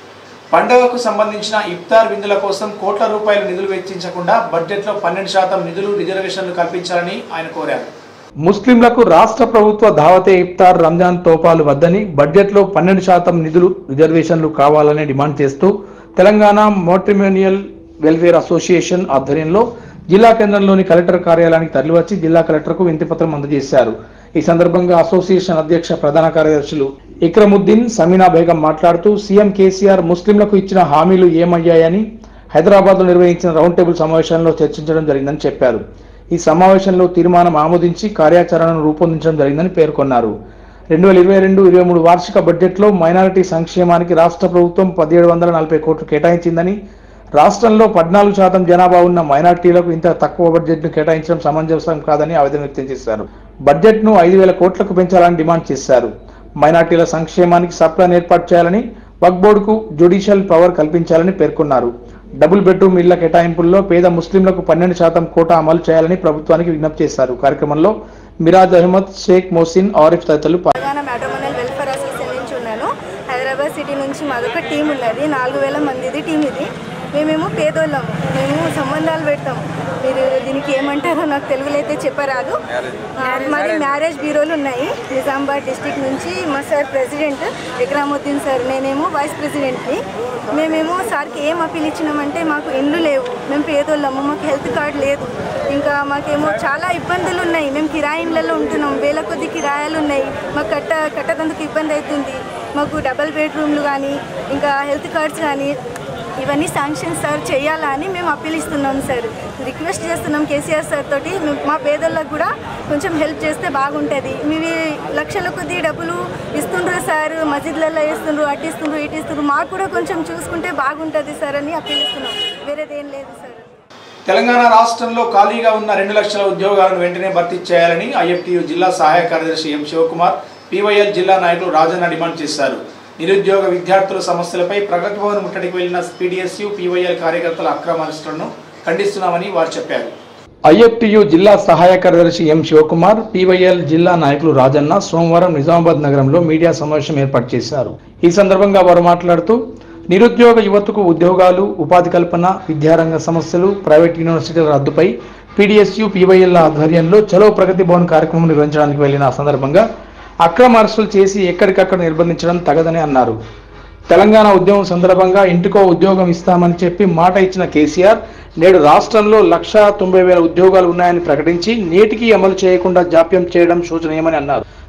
పండుగకు సంబంధించిన ఇఫ్తార్ విందుల కోసం కోట్ల రూపాయల నిధులు వెచ్చించకుండా బడ్జెట్లో పన్నెండు శాతం నిధులు రిజర్వేషన్లు కల్పించాలని ఆయన కోరారు ముస్లింలకు రాష్ట్ర ప్రభుత్వ దావతే ఇఫ్తార్ రంజాన్ తోపాలు వద్దని బడ్జెట్లో పన్నెండు శాతం నిధులు రిజర్వేషన్లు కావాలని డిమాండ్ చేస్తూ తెలంగాణ మోట్రిమోనియల్ వెల్ఫేర్ అసోసియేషన్ ఆధ్వర్యంలో జిల్లా కేంద్రంలోని కలెక్టర్ కార్యాలయానికి తరలివచ్చి జిల్లా కలెక్టర్కు వింతిపత్రం అందజేశారు ఈ సందర్భంగా అసోసియేషన్ అధ్యక్ష ప్రధాన కార్యదర్శులు ఇక్రముద్దీన్ సమీనా బేగం మాట్లాడుతూ సీఎం కేసీఆర్ ముస్లింలకు ఇచ్చిన హామీలు ఏమయ్యాయని హైదరాబాద్లో నిర్వహించిన రౌండ్ టేబుల్ సమావేశంలో చర్చించడం జరిగిందని చెప్పారు ఈ సమావేశంలో తీర్మానం ఆమోదించి కార్యాచరణను రూపొందించడం జరిగిందని పేర్కొన్నారు రెండు వేల ఇరవై రెండు ఇరవై మూడు వార్షిక బడ్జెట్లో మైనారిటీ సంక్షేమానికి రాష్ట్ర ప్రభుత్వం పదిహేడు వందల నలభై కోట్లు కేటాయించిందని రాష్ట్రంలో పద్నాలుగు శాతం జనాభా ఉన్న మైనార్టీలకు ఇంత తక్కువ బడ్జెట్ను కేటాయించడం సమంజసం కాదని ఆవేదన వ్యక్తం చేశారు బడ్జెట్ను ఐదు వేల కోట్లకు పెంచాలని డిమాండ్ చేశారు మైనార్టీల సంక్షేమానికి సప్లాన్ ఏర్పాటు చేయాలని వక్ బోర్డుకు జ్యుడిషియల్ పవర్ కల్పించాలని పేర్కొన్నారు డబుల్ బెడ్రూమ్ ఇళ్ల కేటాయింపుల్లో పేద ముస్లింలకు పన్నెండు శాతం కోటా అమలు చేయాలని ప్రభుత్వానికి విజ్ఞప్తి చేశారు కార్యక్రమంలో మిరాజ్ అహ్మద్ షేక్ మోసిన్ ఆరిఫ్ తదితరులు పాల్గొన్నారు. తెలంగాణ మ్యాట్రిమోనియల్ వెల్ఫేర్ అసోసియేషన్ నుంచి ఉన్నాను హైదరాబాద్ సిటీ నుంచి మాదొక టీం ఉన్నది నాలుగు వేల మందిది టీం ఇది మేమేమో పేదోళ్ళము మేము సంబంధాలు పెడతాము మీరు దీనికి ఏమంటారో నాకు తెలుగులో అయితే చెప్పరాదు ఆ, మాది మ్యారేజ్ బ్యూరోలు ఉన్నాయి నిజామాబాద్ డిస్టిక్ నుంచి మా సార్ ప్రెసిడెంట్ ఇక్రాముద్దీన్ సార్ నేనేమో వైస్ ప్రెసిడెంట్ని మేమేమో సార్కి ఏం అప్పీల్ ఇచ్చినామంటే మాకు ఇండ్లు లేవు మేము పేదోళ్ళము మాకు హెల్త్ కార్డ్ లేదు ఇంకా మాకేమో చాలా ఇబ్బందులు ఉన్నాయి మేము కిరాయి ఇళ్ళల్లో ఉంటున్నాం వేల కొద్ది కిరాయాలు ఉన్నాయి మాకు కట్ట కట్టదందుకు ఇబ్బంది అవుతుంది మాకు డబల్ బెడ్రూమ్లు కానీ ఇంకా హెల్త్ కార్డ్స్ కానీ ఇవన్నీ శాంక్షన్ సార్ చేయాలా అని మేము అప్పీల్ ఇస్తున్నాం సార్ రిక్వెస్ట్ చేస్తున్నాం కేసీఆర్ సార్ తోటి మేము- మా పేదోళ్ళకు కూడా కొంచెం హెల్ప్ చేస్తే బాగుంటుంది మీవి లక్షల కొద్ది డబ్బులు ఇస్తుండ్రు సార్ మసీద్లలో వేస్తుండ్రు అట్టిస్తుండ్రు ఇటిస్తుండ్రు మాకు కూడా కొంచెం చూసుకుంటే బాగుంటుంది సార్ అని అప్పీల్ ఇస్తున్నాం వేరేదేం లేదు సార్ తెలంగాణ రాష్ట్రంలో ఖాళీగా ఉన్న రెండు లక్షల ఉద్యోగాలను వెంటనే భర్తీ చేయాలని ఐఎఫ్టియు జిల్లా సహాయ కార్యదర్శి ఎం శివకుమార్ పీవైఎల్ జిల్లా నాయకులు రాజన్న డిమాండ్ చేశారు నిరుద్యోగ విద్యార్థుల సమస్యలపై ప్రగతి భవన్ ముట్టడికి వెళ్లిన పీడీఎస్యు పీవైఎల్ కార్యకర్తల అక్రమ అరెస్టులను ఖండిస్తున్నామని వారు చెప్పారు ఐఎఫ్టియు జిల్లా సహాయ కార్యదర్శి ఎం శివకుమార్ పీవైఎల్ జిల్లా నాయకులు రాజన్న సోమవారం నిజామాబాద్ నగరంలో మీడియా సమావేశం ఏర్పాటు చేశారు ఈ సందర్భంగా వారు మాట్లాడుతూ నిరుద్యోగ యువతకు ఉద్యోగాలు ఉపాధి కల్పన విద్యారంగ సమస్యలు ప్రైవేట్ యూనివర్సిటీల రద్దుపై పీడీఎస్యు పీవైఎల్ ఆధ్వర్యంలో చలో ప్రగతి భవన్ కార్యక్రమం నిర్వహించడానికి వెళ్లిన సందర్భంగా అక్రమ అరెస్టులు చేసి ఎక్కడికక్కడ నిర్బంధించడం తగదని అన్నారు తెలంగాణ ఉద్యమం సందర్భంగా ఇంటికో ఉద్యోగం ఇస్తామని చెప్పి మాట ఇచ్చిన కేసీఆర్ నేడు రాష్ట్రంలో లక్ష తొంభై వేల ఉద్యోగాలు ఉన్నాయని ప్రకటించి నేటికి అమలు చేయకుండా జాప్యం చేయడం శోచనీయమని అన్నారు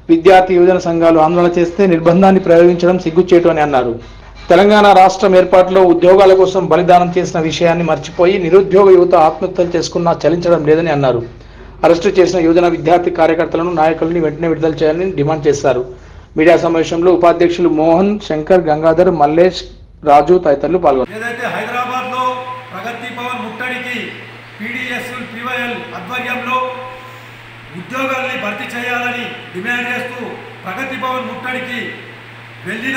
విద్యార్థి యువజన సంఘాలు ఆందోళన చేస్తే నిర్బంధాన్ని ప్రయోగించడం సిగ్గుచేటు అని అన్నారు తెలంగాణ రాష్ట్రం ఏర్పాటులో ఉద్యోగాల కోసం బలిదానం చేసిన విషయాన్ని మర్చిపోయి నిరుద్యోగ యువత ఆత్మహత్యలు చేసుకున్నా చలించడం లేదని అన్నారు అరెస్టు చేసిన యువజన విద్యార్థి కార్యకర్తలను నాయకులని వెంటనే విడుదల చేయాలని డిమాండ్ చేశారు మీడియా సమావేశంలో ఉపాధ్యక్షులు మోహన్ శంకర్ గంగాధర్ మల్లేష్ రాజు తదితరులు పాల్గొన్నారు ఏదైతే హైదరాబాద్లో ప్రగతి భవన్ ముట్టడికి పీడిఎస్ పివైఎల్ ఆధ్వర్యంలో ఉద్యోగాల్ని భర్తీ చేయాలని డిమాండ్ చేస్తూ ప్రగతి భవన్ ముట్టడికి వెళ్ళిన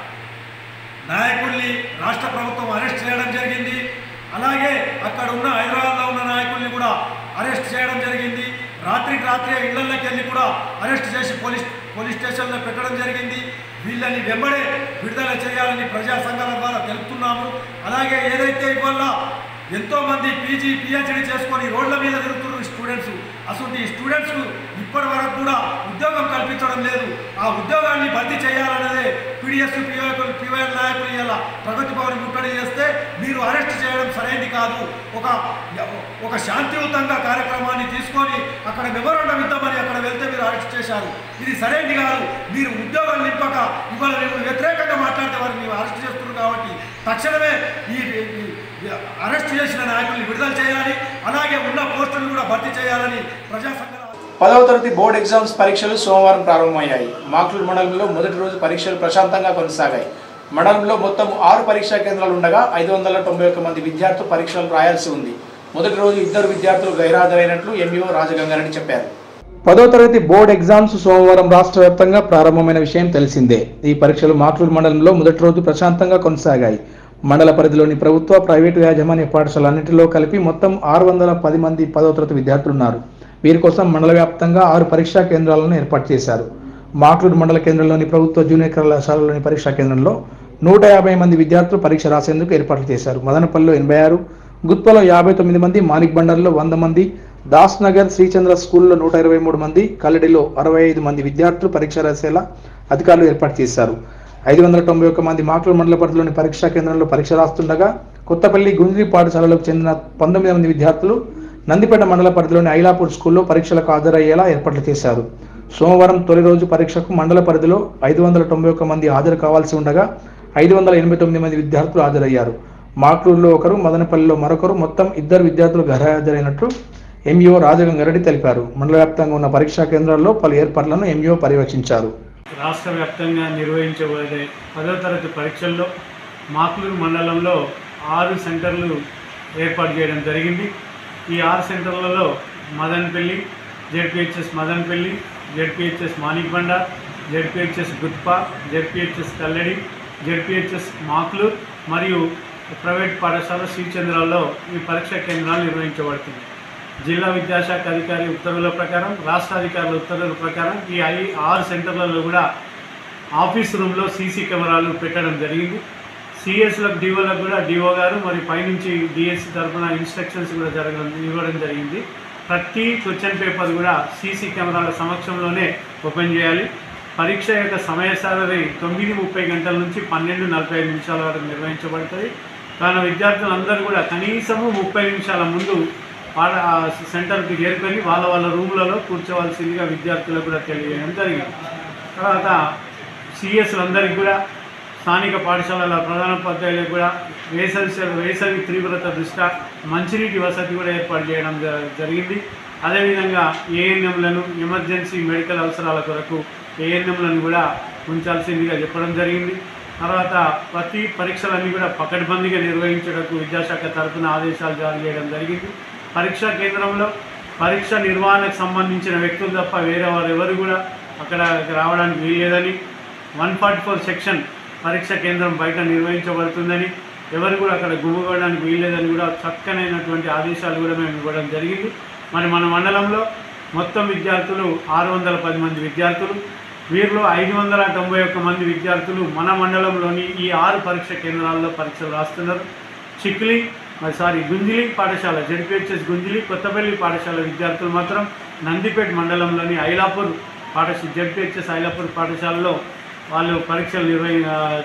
నాయకుల్ని రాష్ట్ర ప్రభుత్వం అరెస్ట్ చేయడం జరిగింది అలాగే అక్కడ ఉన్న హైదరాబాద్లో ఉన్న నాయకుల్ని కూడా అరెస్ట్ చేయడం జరిగింది రాత్రికి రాత్రే ఇళ్లలోకి వెళ్ళి కూడా అరెస్ట్ చేసి పోలీస్ పోలీస్ స్టేషన్లో పెట్టడం జరిగింది వీళ్ళని వెంబడే విడుదల చేయాలని ప్రజా సంఘాల ద్వారా తెలుపుతున్నాము అలాగే ఏదైతే ఇవాళ ఎంతో మంది పీజీ పిహెచ్డి చేసుకొని రోడ్ల మీద తిరుగుతున్న స్టూడెంట్స్ అసలు ఈ స్టూడెంట్స్ ఇప్పటి వరకు కూడా ఉద్యోగం కల్పించడం లేదు ఆ ఉద్యోగాన్ని భర్తీ చేయాలన్నదే పీడిఎస్ పిఓ పివైఎల్ నాయకులు ఇలా ప్రగతి భవన్ ముట్టడి చేస్తే మీరు అరెస్ట్ చేయడం సరైనది కాదు ఒక ఒక శాంతియుతంగా కార్యక్రమాన్ని తీసుకొని అక్కడ మెమోరాండం ఇద్దామని అక్కడ వెళ్తే మీరు అరెస్ట్ చేశారు ఇది సరైనది కాదు మీరు ఉద్యోగాలు నింపక ఇవాళ మీరు వ్యతిరేకంగా మాట్లాడితే వారిని మీరు అరెస్ట్ చేస్తున్నారు కాబట్టి తక్షణమే ఈ ఈ- ఈ అరెస్ట్ చేసిన నాయకుల్ని విడుదల చేయాలి అలాగే ఉన్న పోస్టులను కూడా భర్తీ చేయాలని ప్రజా సంఘాల పదవ తరగతి బోర్డు ఎగ్జామ్స్ పరీక్షలు సోమవారం ప్రారంభమయ్యాయి మాక్లూరు మండలంలో మొదటి రోజు పరీక్షలు ప్రశాంతంగా కొనసాగాయి మండలంలో మొత్తం ఆరు పరీక్షా కేంద్రాలు ఉండగా ఐదు వందల తొంభై ఒక్క మంది విద్యార్థులు పరీక్షలు రాయాల్సి ఉంది మొదటి రోజు ఇద్దరు విద్యార్థులు గైరాజరైనట్లు ఎంఈఓ రాజగంగారెడ్డి చెప్పారు పదో తరగతి బోర్డు ఎగ్జామ్స్ సోమవారం రాష్ట్ర వ్యాప్తంగా ప్రారంభమైన విషయం తెలిసిందే ఈ పరీక్షలు మాట్లూరు మండలంలో మొదటి రోజు ప్రశాంతంగా కొనసాగాయి మండల పరిధిలోని ప్రభుత్వ ప్రైవేటు యాజమాన్య పాఠశాలన్నింటిలో కలిపి మొత్తం ఆరు వందల పది మంది పదో తరగతి విద్యార్థులు ఉన్నారు వీరి కోసం మండల వ్యాప్తంగా ఆరు పరీక్షా కేంద్రాలను ఏర్పాటు చేశారు మాట్లూరు మండల కేంద్రంలోని ప్రభుత్వ జూనియర్ కళాశాలలోని పరీక్షా కేంద్రంలో నూట యాభై మంది విద్యార్థులు పరీక్ష రాసేందుకు ఏర్పాట్లు చేశారు మదనపల్లిలో ఎనభై ఆరు గుత్పలో యాభై తొమ్మిది మంది మాణిక్ బండర్లో వంద మంది దాస్ నగర్ శ్రీచంద్ర స్కూల్లో నూట ఇరవై మూడు మంది కల్లడిలో అరవై ఐదు మంది విద్యార్థులు పరీక్ష రాసేలా అధికారులు ఏర్పాటు చేశారు ఐదు వందల తొంభై ఒక్క మంది మాక్లూరు మండల పరిధిలోని పరీక్షా కేంద్రంలో పరీక్ష రాస్తుండగా కొత్తపల్లి గుంజిరి పాఠశాలలకు చెందిన పంతొమ్మిది మంది విద్యార్థులు నందిపేట మండల పరిధిలోని ఐలాపూర్ స్కూల్లో పరీక్షలకు హాజరయ్యేలా ఏర్పాట్లు చేశారు సోమవారం తొలి రోజు పరీక్షకు మండల పరిధిలో ఐదు వందల తొంభై ఒక్క మంది హాజరు కావాల్సి ఉండగా ఐదు వందల ఎనభై తొమ్మిది మంది విద్యార్థులు హాజరయ్యారు మాక్లూరులో ఒకరు మదనపల్లిలో మరొకరు మొత్తం ఇద్దరు విద్యార్థులు హాజరైనట్లు ఎంఈఓ రాజగంగారెడ్డి తెలిపారు మండల వ్యాప్తంగా ఉన్న పరీక్షా కేంద్రాల్లో పలు ఏర్పాట్లను ఎంఈఓ పర్యవేక్షించారు రాష్ట్ర వ్యాప్తంగా నిర్వహించబడే పదో తరగతి పరీక్షల్లో మాక్లూరు మండలంలో ఆరు సెంటర్లు ఏర్పాటు చేయడం జరిగింది ఈ ఆరు సెంటర్లలో Madanpalli ZPHS Madanpalli ZPHS Manikbanda ZPHS Gutpa ZPHS Kalladi ZPHS Maklur మరియు ప్రైవేట్ పాఠశాల శ్రీచంద్రాల్లో ఈ పరీక్షా కేంద్రాలు నిర్వహించబడుతుంది జిల్లా విద్యాశాఖ అధికారి ఉత్తర్వుల ప్రకారం రాష్ట్ర అధికారుల ఉత్తర్వుల ప్రకారం ఈ ఐ ఆరు సెంటర్లలో కూడా ఆఫీస్ రూమ్లో సీసీ కెమెరాలు పెట్టడం జరిగింది సిఎస్లకు డిఓలకు కూడా డిఓ గారు మరి పైనుంచి డిఎస్సి తరఫున ఇన్స్ట్రక్షన్స్ కూడా జరగడం ఇవ్వడం జరిగింది ప్రతి క్వశ్చన్ పేపర్ కూడా సీసీ కెమెరాల సమక్షంలోనే ఓపెన్ చేయాలి పరీక్ష యొక్క సమయ సారథి తొమ్మిది ముప్పై గంటల నుంచి పన్నెండు నలభై ఐదు నిమిషాల వరకు నిర్వహించబడుతుంది కావున విద్యార్థులందరూ కూడా కనీసము ముప్పై నిమిషాల ముందు వాళ్ళ ఆ సెంటర్కి చేరుకొని వాళ్ళ వాళ్ళ రూమ్లలో కూర్చోవలసిందిగా విద్యార్థులకు కూడా తెలియజేయడం జరిగింది తర్వాత సిఎస్లందరికీ కూడా స్థానిక పాఠశాలల ప్రధానోపాధ్యాయులకు కూడా వేసవి సెల- వేసవి తీవ్రత దృష్ట్యా మంచినీటి వసతి కూడా ఏర్పాటు చేయడం జ- జరిగింది అదేవిధంగా ఏఎన్ఎంలను ఎమర్జెన్సీ మెడికల్ అవసరాల కొరకు ఏఎన్ఎంలను కూడా ఉంచాల్సిందిగా చెప్పడం జరిగింది తర్వాత ప్రతి పరీక్షలన్నీ కూడా పకడ్బందీగా నిర్వహించడానికి విద్యాశాఖ తరఫున ఆదేశాలు జారీ చేయడం జరిగింది పరీక్షా కేంద్రంలో పరీక్ష నిర్వహణకు సంబంధించిన వ్యక్తులు తప్ప వేరే వారు ఎవరు కూడా అక్కడ రావడానికి వీల్లేదని వన్ ఫార్టీ ఫోర్ సెక్షన్ పరీక్ష కేంద్రం బయట నిర్వహించబడుతుందని ఎవరు కూడా అక్కడ గుమ్మగడానికి వీల్లేదని కూడా చక్కనైనటువంటి ఆదేశాలు కూడా మేము ఇవ్వడం జరిగింది మరి మన మండలంలో మొత్తం విద్యార్థులు ఆరు వందల పది మంది విద్యార్థులు వీరిలో ఐదు వందల తొంభై ఒక్క మంది విద్యార్థులు మన మండలంలోని ఈ ఆరు పరీక్ష కేంద్రాల్లో పరీక్షలు రాస్తున్నారు చిక్లి మరి సారీ గుంజిలి పాఠశాల జడ్పిహెచ్ఎస్ గుంజిలి కొత్తపల్లి పాఠశాల విద్యార్థులు మాత్రం నందిపేట మండలంలోని ఐలాపూర్ పాఠశాల జడ్పిహెచ్ఎస్ ఐలాపూర్ పాఠశాలలో వాళ్ళు పరీక్షలు నిర్వహి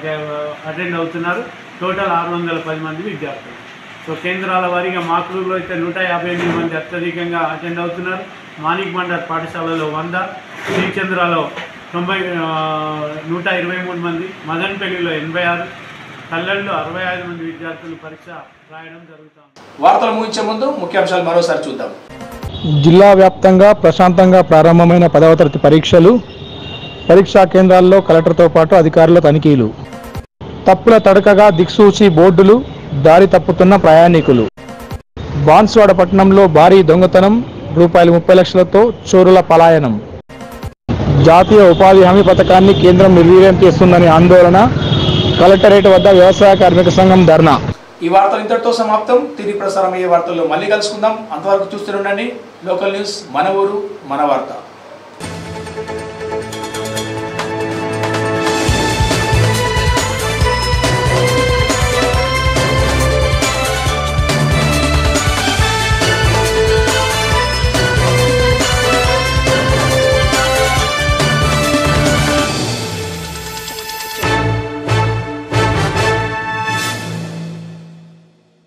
అటెండ్ అవుతున్నారు టోటల్ ఆరు వందల పది మంది విద్యార్థులు సో కేంద్రాల వారీగా మాక్లూరులో అయితే నూట యాభై ఎనిమిది మంది అత్యధికంగా అటెండ్ అవుతున్నారు మాణిక్ మండర్ పాఠశాలలో వంద శ్రీచంద్రలో తొంభై ఆ, నూట ఇరవై మూడు మంది మదన్పల్లిలో ఎనభై ఆరు కల్లల్లో అరవై ఐదు మంది విద్యార్థులు పరీక్ష రాయడం జరుగుతుంది వార్తలు ముగించే ముందు ముఖ్యాంశాలు మరోసారి చూద్దాం జిల్లా వ్యాప్తంగా ప్రశాంతంగా ప్రారంభమైన పదవ తరగతి పరీక్షలు పరీక్షా కేంద్రాల్లో కలెక్టర్తో పాటు అధికారుల తనిఖీలు తప్పుల తడకగా దిక్సూచి బోర్డులు దారి తప్పుతున్న ప్రయాణికులు బాన్స్వాడ పట్టణంలో భారీ దొంగతనం రూపాయలు ముప్పై లక్షలతో చోరుల పలాయనం జాతీయ ఉపాధి హామీ పథకాన్ని కేంద్రం నిర్వీర్యం చేస్తుందని ఆందోళన కలెక్టరేట్ వద్ద వ్యవసాయ కార్మిక సంఘం ధర్నా ఈ వార్తలు ఇంతటితో సమాప్తం తిరిగి ప్రసారం అయ్యే వార్తల్లో మళ్ళీ కలుసుకుందాం అంతవరకు చూస్తూనే ఉండండి లోకల్ న్యూస్ మన ఊరు మన వార్త